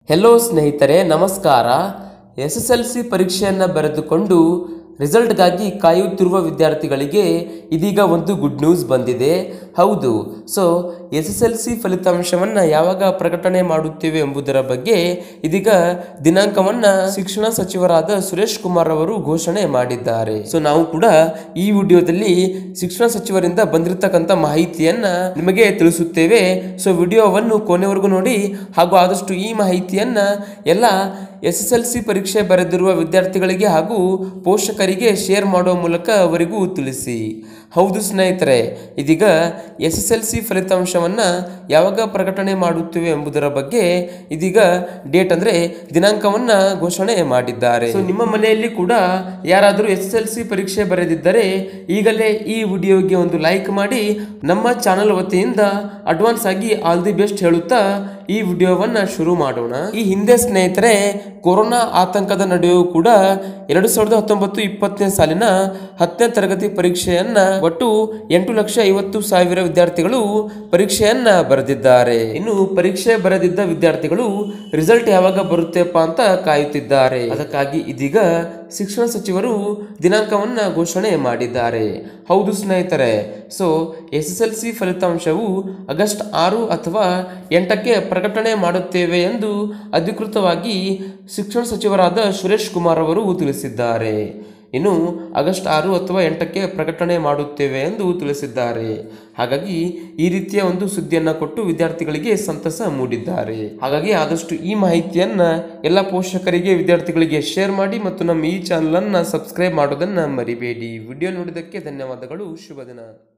hello ಸ್ನೇಹಿತರೆ ನಮಸ್ಕಾರ S S L C ಪರೀಕ್ಷೆಯನ್ನು ಬರೆದುಕೊಂಡು ರಿಸಲ್ಟ್ಗಾಗಿ ಕಾಯುತ್ತಿರುವ ವಿದ್ಯಾರ್ಥಿಗಳಿಗೆ ಇದೀಗ ಒಂದು ಗುಡ್ ನ್ಯೂಸ್ ಬಂದಿದೆ ಹೌದು so S S L C ಫಲಿತಾಂಶವನ್ನು ಯಾವಾಗ ಪ್ರಕಟಣೆ ಮಾಡುತ್ತೇವೆ ಎಂಬುದರ ಬಗ್ಗೆ ಇದೀಗ ದಿನಾಂಕವನ್ನು ಶಿಕ್ಷಣ ಸಚಿವರಾದ ಸುರೇಶ್ ಕುಮಾರ್ ಅವರು ಘೋಷಣೆ ಮಾಡಿದ್ದಾರೆ ಸೊ ನಾವು ಕೂಡ ಈ ವಿಡಿಯೋದಲ್ಲಿ ಶಿಕ್ಷಣ ಸಚಿವರಿಂದ ಬಂದಿರತಕ್ಕಂಥ ಮಾಹಿತಿಯನ್ನ ನಿಮಗೆ ತಿಳಿಸುತ್ತೇವೆ ಸೊ ವಿಡಿಯೋವನ್ನು ಕೊನೆವರೆಗೂ ನೋಡಿ ಹಾಗೂ ಆದಷ್ಟು ಈ ಮಾಹಿತಿಯನ್ನ ಎಲ್ಲ ಎಸ್ ಎಸ್ ಎಲ್ ಸಿ ಪರೀಕ್ಷೆ ಬರೆದಿರುವ ವಿದ್ಯಾರ್ಥಿಗಳಿಗೆ ಹಾಗೂ ಪೋಷಕರಿಗೆ ಶೇರ್ ಮಾಡುವ ಮೂಲಕ ಅವರಿಗೂ ತಿಳಿಸಿ ಹೌದು ಸ್ನೇಹಿತರೆ ಇದೀಗ ಎಸ್ ಎಸ್ ಎಲ್ ಸಿ ಫಲಿತಾಂಶವನ್ನು ಯಾವಾಗ ಪ್ರಕಟಣೆ ಮಾಡುತ್ತೇವೆ ಎಂಬುದರ ಬಗ್ಗೆ ಇದೀಗ ಡೇಟ್ ಅಂದರೆ ದಿನಾಂಕವನ್ನು ಘೋಷಣೆ ಮಾಡಿದ್ದಾರೆ ಸೊ ನಿಮ್ಮ ಮನೆಯಲ್ಲಿ ಕೂಡ ಯಾರಾದರೂ ಎಸ್ ಎಸ್ ಎಲ್ ಸಿ ಪರೀಕ್ಷೆ ಬರೆದಿದ್ದರೆ ಈಗಲೇ ಈ ವಿಡಿಯೋಗೆ ಒಂದು ಲೈಕ್ ಮಾಡಿ ನಮ್ಮ ಚಾನಲ್ ವತಿಯಿಂದ ಅಡ್ವಾನ್ಸ್ ಆಗಿ ಆಲ್ ದಿ ಬೆಸ್ಟ್ ಹೇಳುತ್ತಾ ಈ ವಿಡಿಯೋವನ್ನ ಶುರು ಮಾಡೋಣ ಈ ಹಿಂದೆ ಸ್ನೇಹಿತರೆ ಕೊರೋನಾ ಆತಂಕದ ನಡುವೆಯೂ ಕೂಡ ಎರಡು ಸಾವಿರದ ಹತ್ತೊಂಬತ್ತು ಇಪ್ಪತ್ತನೇ ಸಾಲಿನ ಹತ್ತನೇ ತರಗತಿ ಪರೀಕ್ಷೆಯನ್ನ ಒಟ್ಟು ಎಂಟು ಲಕ್ಷ ಐವತ್ತು ಸಾವಿರ ವಿದ್ಯಾರ್ಥಿಗಳು ಪರೀಕ್ಷೆಯನ್ನ ಬರೆದಿದ್ದಾರೆ ಇನ್ನು ಪರೀಕ್ಷೆ ಬರೆದಿದ್ದ ವಿದ್ಯಾರ್ಥಿಗಳು ರಿಸಲ್ಟ್ ಯಾವಾಗ ಬರುತ್ತೆಪ್ಪ ಅಂತ ಕಾಯುತ್ತಿದ್ದಾರೆ ಅದಕ್ಕಾಗಿ ಇದೀಗ ಶಿಕ್ಷಣ ಸಚಿವರು ದಿನಾಂಕವನ್ನ ಘೋಷಣೆ ಮಾಡಿದ್ದಾರೆ ಹೌದು ಸ್ನೇಹಿತರೆ so S S L C ಫಲಿತಾಂಶವು ಆಗಸ್ಟ್ ಆರು ಅಥವಾ ಎಂಟಕ್ಕೆ ಪ್ರಕಟಣೆ ಮಾಡುತ್ತೇವೆ ಎಂದು ಅಧಿಕೃತವಾಗಿ ಶಿಕ್ಷಣ ಸಚಿವರಾದ ಸುರೇಶ್ ಕುಮಾರ್ ಅವರು ತಿಳಿಸಿದ್ದಾರೆ ಇನ್ನು ಆಗಸ್ಟ್ ಆರು ಅಥವಾ ಎಂಟಕ್ಕೆ ಪ್ರಕಟಣೆ ಮಾಡುತ್ತೇವೆ ಎಂದು ತಿಳಿಸಿದ್ದಾರೆ ಹಾಗಾಗಿ ಈ ರೀತಿಯ ಒಂದು ಸುದ್ದಿಯನ್ನು ಕೊಟ್ಟು ವಿದ್ಯಾರ್ಥಿಗಳಿಗೆ ಸಂತಸ ಮೂಡಿದ್ದಾರೆ ಹಾಗಾಗಿ ಆದಷ್ಟು ಈ ಮಾಹಿತಿಯನ್ನ ಎಲ್ಲ ಪೋಷಕರಿಗೆ ವಿದ್ಯಾರ್ಥಿಗಳಿಗೆ ಶೇರ್ ಮಾಡಿ ಮತ್ತು ನಮ್ಮ ಈ ಚಾನಲನ್ನು ಸಬ್ಸ್ಕ್ರೈಬ್ ಮಾಡೋದನ್ನು ಮರಿಬೇಡಿ ವಿಡಿಯೋ ನೋಡಿದ್ದಕ್ಕೆ ಧನ್ಯವಾದಗಳು ಶುಭ ದಿನ